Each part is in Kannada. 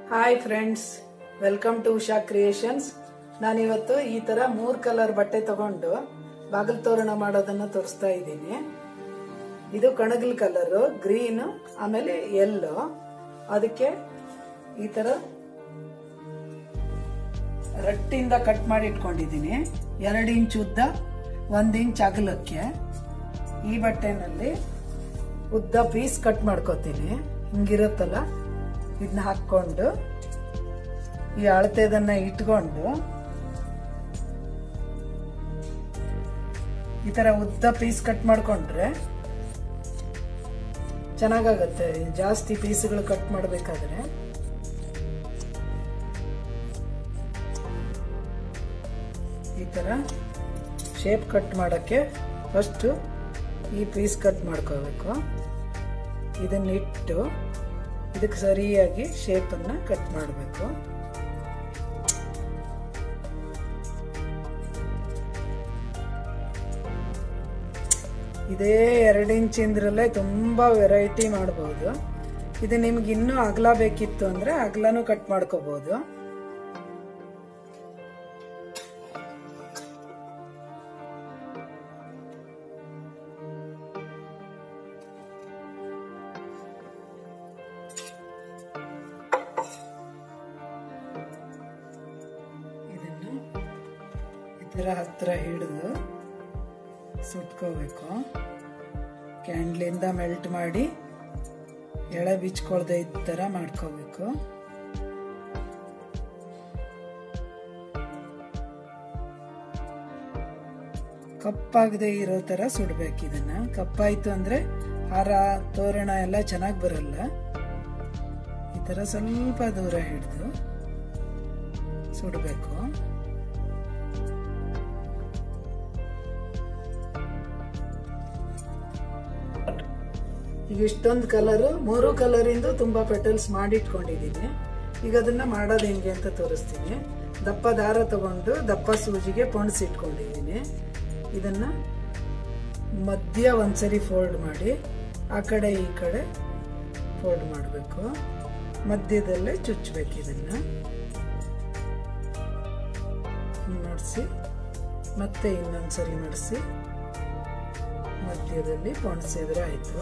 hi friends welcome to Usha creations ನಾನಿವತ್ತು ಈ ತರ ಮೂರ್ ಕಲರ್ ಬಟ್ಟೆ ತಗೊಂಡು ಬಾಗಿಲು ತೋರಣ ಮಾಡೋದನ್ನ ತೋರಿಸ್ತಾ ಇದ್ದೀನಿ ಇದು ಕಣಗಲ್ ಕಲರ್ ಗ್ರೀನ್ ಆಮೇಲೆ ಎಲ್ಲೋ ಅದಕ್ಕೆ ಈ ತರ ರಟ್ಟಿಂದ ಕಟ್ ಮಾಡಿ ಇಟ್ಕೊಂಡಿದ್ದೀನಿ ಎರಡು ಇಂಚ್ ಉದ್ದ ಒಂದ್ ಇಂಚ್ ಅಗಲಕ್ಕೆ ಈ ಬಟ್ಟೆನಲ್ಲಿ ಉದ್ದ ಪೀಸ್ ಕಟ್ ಮಾಡ್ಕೋತೀನಿ ಹಿಂಗಿರುತ್ತಲ್ಲ ಇದನ್ನ ಹಾಕೊಂಡು ಈ ಅಳತೆದನ್ನ ಇಟ್ಕೊಂಡು ಈ ತರ ಉದ್ದ ಪೀಸ್ ಕಟ್ ಮಾಡ್ಕೊಂಡ್ರೆ ಚೆನ್ನಾಗಾಗತ್ತೆ ಜಾಸ್ತಿ ಪೀಸ್ಗಳು ಕಟ್ ಮಾಡಬೇಕಾದ್ರೆ ಈ ತರ ಶೇಪ್ ಕಟ್ ಮಾಡಕ್ಕೆ ಫಸ್ಟ್ ಈ ಪೀಸ್ ಕಟ್ ಮಾಡ್ಕೋಬೇಕು ಇದನ್ನ ಇಟ್ಟು ಇದಕ್ಕೆ ಸರಿಯಾಗಿ ಶೇಪನ್ನು ಕಟ್ ಮಾಡಬೇಕು ಇದೇ ಎರಡು ಇಂಚಿಂದ್ರಲ್ಲೇ ತುಂಬ ವೆರೈಟಿ ಮಾಡ್ಬೋದು ಇದು ನಿಮ್ಗೆ ಇನ್ನೂ ಅಗಲ ಬೇಕಿತ್ತು ಅಂದ್ರೆ ಅಗಲನೂ ಕಟ್ ಮಾಡ್ಕೋಬಹುದು ಇದನ್ನು ಇದರ ಹತ್ರ ಹಿಡಿದು ಸುಟ್ಕೋಬೇಕು ಕ್ಯಾಂಡ್ಲಿಂದ ಮೆಲ್ಟ್ ಮಾಡಿ ಎಳೆ ಬಿಚ್ಕೊಳ್ದೆ ಇದ್ದ ಥರ ಮಾಡ್ಕೋಬೇಕು ಕಪ್ಪಾಗದೆ ಇರೋ ಥರ ಸುಡ್ಬೇಕು ಇದನ್ನ ಕಪ್ಪಾಯ್ತು ಅಂದ್ರೆ ಹಾರ ತೋರಣ ಎಲ್ಲ ಚೆನ್ನಾಗಿ ಬರಲ್ಲ ಈ ಥರ ಸ್ವಲ್ಪ ದೂರ ಹಿಡಿದು ಸುಡಬೇಕು ಈಗ ಇಷ್ಟೊಂದು ಕಲರು ಮೂರು ಕಲರಿಂದು ತುಂಬಾ ಪೆಟಲ್ಸ್ ಮಾಡಿಟ್ಕೊಂಡಿದ್ದೀನಿ ಈಗ ಅದನ್ನ ಮಾಡೋದು ಹೆಂಗೆ ಅಂತ ತೋರಿಸ್ತೀನಿ ದಪ್ಪ ದಾರ ತಗೊಂಡು ದಪ್ಪ ಸೂಜಿಗೆ ಇಟ್ಕೊಂಡಿದ್ದೀನಿ ಇದನ್ನ ಮಧ್ಯ ಒಂದ್ಸರಿ ಫೋಲ್ಡ್ ಮಾಡಿ ಆ ಕಡೆ ಈ ಕಡೆ ಫೋಲ್ಡ್ ಮಾಡಬೇಕು ಮಧ್ಯದಲ್ಲೇ ಚುಚ್ಚಬೇಕು ಇದನ್ನ ಮಾಡಿಸಿ ಮತ್ತೆ ಇನ್ನೊಂದ್ಸರಿ ಮಾಡಿಸಿ ಮಧ್ಯದಲ್ಲಿ ಪೊಣಸಿದ್ರೆ ಆಯ್ತು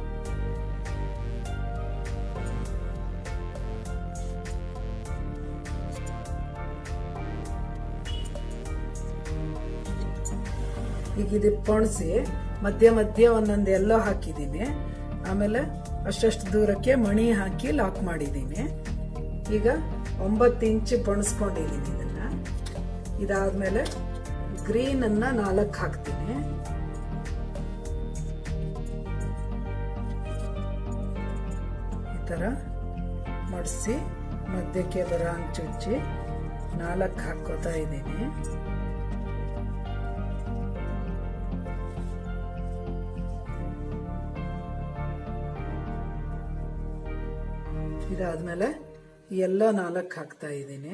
ಈಗ ಇದು ಪೊಣಸಿ ಮಧ್ಯ ಮಧ್ಯ ಒಂದೊಂದು ಎಲ್ಲೋ ಹಾಕಿದ್ದೀನಿ ಆಮೇಲೆ ಅಷ್ಟಷ್ಟು ದೂರಕ್ಕೆ ಮಣಿ ಹಾಕಿ ಲಾಕ್ ಮಾಡಿದ್ದೀನಿ ಈಗ ಒಂಬತ್ತು ಇಂಚು ಪೊಣಸ್ಕೊಂಡಿದ್ದೀನಿ ಇದನ್ನ ಇದಾದ್ಮೇಲೆ ಗ್ರೀನ್ ಅನ್ನ ನಾಲ್ಕು ಹಾಕ್ತೀನಿ ಈ ತರ ಮಡಿಸಿ ಮಧ್ಯಕ್ಕೆ ಬರ ಚುಚ್ಚಿ ನಾಲ್ಕು ಹಾಕೋತಾ ಇದ್ದೀನಿ ಇದಾದ್ಮೇಲೆ ಎಲ್ಲೋ ನಾಲ್ಕು ಹಾಕ್ತಾ ಇದ್ದೀನಿ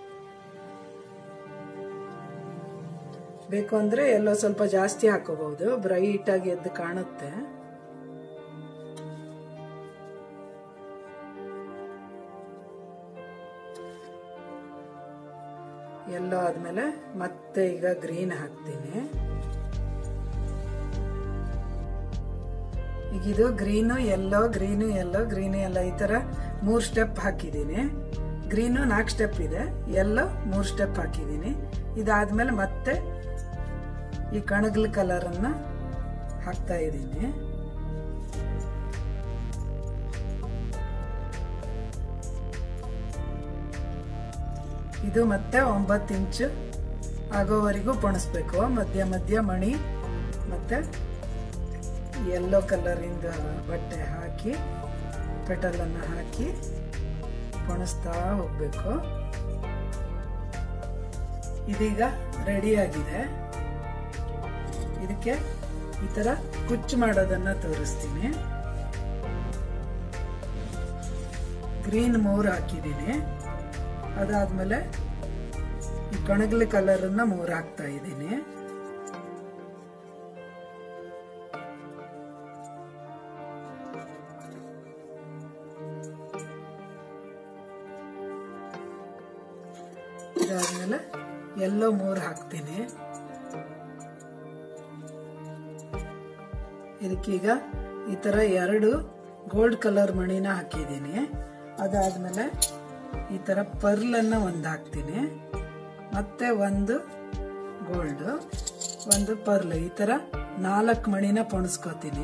ಬೇಕು ಅಂದ್ರೆ ಎಲ್ಲೋ ಸ್ವಲ್ಪ ಜಾಸ್ತಿ ಹಾಕೋಬಹುದು ಬ್ರೈಟ್ ಆಗಿ ಎದ್ದು ಕಾಣುತ್ತೆ ಎಲ್ಲೋ ಆದ್ಮೇಲೆ ಮತ್ತೆ ಈಗ ಗ್ರೀನ್ ಹಾಕ್ತೀನಿ ಈಗ ಇದು green yellow green yellow green yellow ಈ ತರ ಮೂರ್ ಸ್ಟೆಪ್ ಹಾಕಿದ್ದೀನಿ ಗ್ರೀನು ನಾಲ್ಕು ಸ್ಟೆಪ್ ಇದೆ ಎಲ್ಲೋ ಮೂರ್ ಸ್ಟೆಪ್ ಹಾಕಿದ್ದೀನಿ ಇದಾದ್ಮೇಲೆ ಮತ್ತೆ ಈ ಕಣಗಲ್ ಕಲರ್ ಅನ್ನ ಹಾಕ್ತಾ ಇದ್ದೀನಿ ಇದು ಮತ್ತೆ ಒಂಬತ್ತು ಇಂಚು ಆಗೋವರೆಗೂ ಪೊಣಿಸ್ಬೇಕು ಮಧ್ಯ ಮಧ್ಯ ಮಣಿ ಮತ್ತೆ ಯೆಲ್ಲೋ ಕಲರಿಂದ ಬಟ್ಟೆ ಹಾಕಿ ಪೆಟಲನ್ನು ಹಾಕಿ ಪೊಣಿಸ್ತಾ ಹೋಗ್ಬೇಕು ಇದೀಗ ರೆಡಿಯಾಗಿದೆ ಇದಕ್ಕೆ ಈ ತರ ಕುಚ್ಚು ಮಾಡೋದನ್ನ ತೋರಿಸ್ತೀನಿ ಗ್ರೀನ್ ಮೂರು ಹಾಕಿದ್ದೀನಿ ಅದಾದ್ಮೇಲೆ ಈ ಕಣಗಲಿ ಕಲರನ್ನ ಮೂರು ಹಾಕ್ತಾ ಇದ್ದೀನಿ ಇದಾದ್ಮೇಲೆ ಎಲ್ಲೋ ಮೂರು ಹಾಕ್ತೀನಿ ಇದಕ್ಕೀಗ ಈ ತರ ಎರಡು ಗೋಲ್ಡ್ ಕಲರ್ ಮಣಿನ ಹಾಕಿದ್ದೀನಿ ಅದಾದ್ಮೇಲೆ ಈ ತರ ಪರ್ಲನ್ನ ಒಂದು ಹಾಕ್ತೀನಿ ಮತ್ತೆ ಒಂದು ಗೋಲ್ಡ್ ಒಂದು ಪರ್ಲ್ ಈ ತರ ನಾಲ್ಕು ಮಣಿನ ಪೊಣಸ್ಕೋತೀನಿ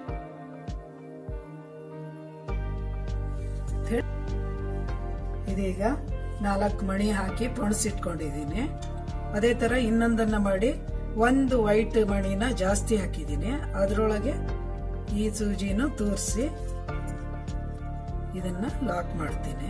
ಇದೀಗ ನಾಲ್ಕು ಮಣಿ ಹಾಕಿ ಪೊಣಸಿಟ್ಕೊಂಡಿದ್ದೀನಿ ಅದೇ ತರ ಇನ್ನೊಂದನ್ನ ಮಾಡಿ ಒಂದು ವೈಟ್ ಮಣಿನ ಜಾಸ್ತಿ ಹಾಕಿದ್ದೀನಿ ಅದರೊಳಗೆ ಈ ಸೂಜಿನೂ ತೂರಿಸಿ ಇದನ್ನ ಲಾಕ್ ಮಾಡ್ತೀನಿ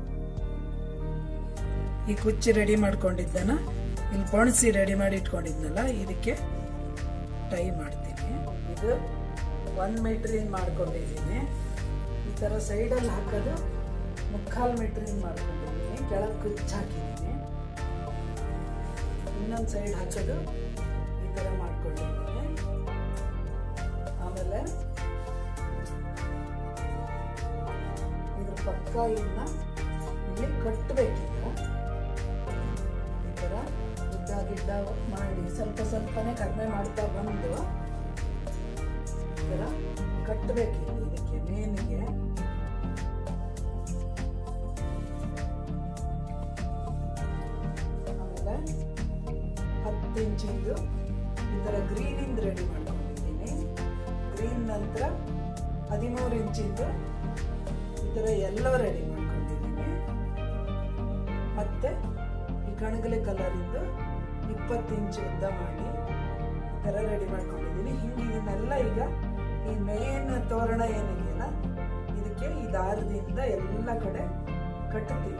ಈ ಕುಚ್ಚಿ ರೆಡಿ ಮಾಡ್ಕೊಂಡಿದ್ದನ ಇಲ್ಲಿ ಪೊಣಸಿ ರೆಡಿ ಮಾಡಿ ಇಟ್ಕೊಂಡಿದ್ನಲ್ಲ ಇದಕ್ಕೆ ಟೈ ಮಾಡ್ತೀನಿ ಇದು ಒನ್ ಮೀಟ್ರಿನ್ ಮಾಡ್ಕೊಂಡಿದ್ದೀನಿ ಈ ಥರ ಸೈಡಲ್ಲಿ ಹಾಕೋದು ಮುಕ್ಕಾಲು ಮೀಟ್ರಿನ್ ಮಾಡ್ಕೊಂಡಿದ್ದೀನಿ ಕೆಳಗೆ ಕುಚ್ಚು ಹಾಕಿದ್ದೀನಿ ಇನ್ನೊಂದು ಸೈಡ್ ಹಾಕೋದು ಈ ಥರ ಮಾಡ್ಕೊಂಡಿದ್ದೀನಿ ಆಮೇಲೆ ಇದ್ರ ಪಕ್ಕ ಇನ್ನ ಇಲ್ಲಿ ಕಟ್ಟಬೇಕೀಗ ಈ ಥರ ಗುಡ್ಡ ಗಿಡ್ಡ ಮಾಡಿ ಸ್ವಲ್ಪ ಸ್ವಲ್ಪನೇ ಕಡಿಮೆ ಮಾಡ್ತಾ ಬಂದು ಈ ಥರ ಕಟ್ಟಬೇಕಿಲ್ಲ ಇದಕ್ಕೆ ಮೇನಿಗೆ ಆಮೇಲೆ ಹತ್ತು ಇಂಚಿಂದು ಈ ಥರ ಗ್ರೀನಿಂದ ರೆಡಿ ಮಾಡ್ಕೊಂಡಿದ್ದೀನಿ ಗ್ರೀನ್ ನಂತರ ಹದಿಮೂರು ಇಂಚಿಂದು ಈ ಥರ ಎಲ್ಲೋ ರೆಡಿ ಮಾಡ್ಕೊಂಡಿದ್ದೀನಿ ಮತ್ತೆ ಈ ಕಣಗಲೆ ಕಲರಿಂದು ಇಪ್ಪತ್ತು ಇಂಚು ಉದ್ದ ಮಾಡಿ ಈ ಥರ ರೆಡಿ ಮಾಡ್ಕೊಂಡಿದ್ದೀನಿ ಹಿಂಗೆ ಇದನ್ನೆಲ್ಲ ಈಗ ಈ ಮೇನ್ ತೋರಣ ಏನಿದೆಯಲ್ಲ ಇದಕ್ಕೆ ಈ ದಾರದಿಂದ ಎಲ್ಲ ಕಡೆ ಕಟ್ಟುತ್ತೀನಿ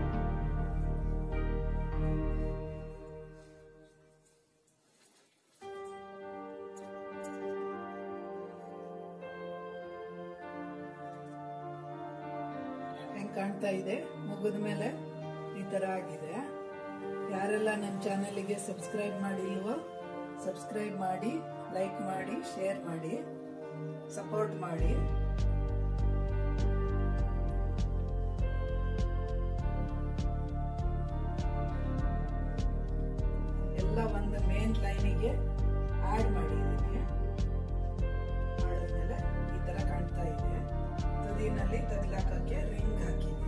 ಹೆಂಗ್ ಕಾಣ್ತಾ ಇದೆ ಮುಗಿದ ಮೇಲೆ ಈ ತರ ಆಗಿದೆ ಯಾರೆಲ್ಲ ನನ್ನ ಚಾನಲ್ಗೆ ಸಬ್ಸ್ಕ್ರೈಬ್ ಮಾಡಿಲ್ವೋ ಸಬ್ಸ್ಕ್ರೈಬ್ ಮಾಡಿ ಲೈಕ್ ಮಾಡಿ ಶೇರ್ ಮಾಡಿ ಸಪೋರ್ಟ್ ಮಾಡಿ ಎಲ್ಲ ಒಂದು ಮೇನ್ ಲೈನಿಗೆ ಆಡ್ ಮಾಡಿದ್ದೀನಿ ಮಾಡಿದ್ಮೇಲೆ ಈ ತರ ಕಾಣ್ತಾ ಇದೆ ತುದಿನಲ್ಲಿ ತಗ್ಲಾಕಕ್ಕೆ ರಿಂಗ್ ಹಾಕಿದ್ದೀನಿ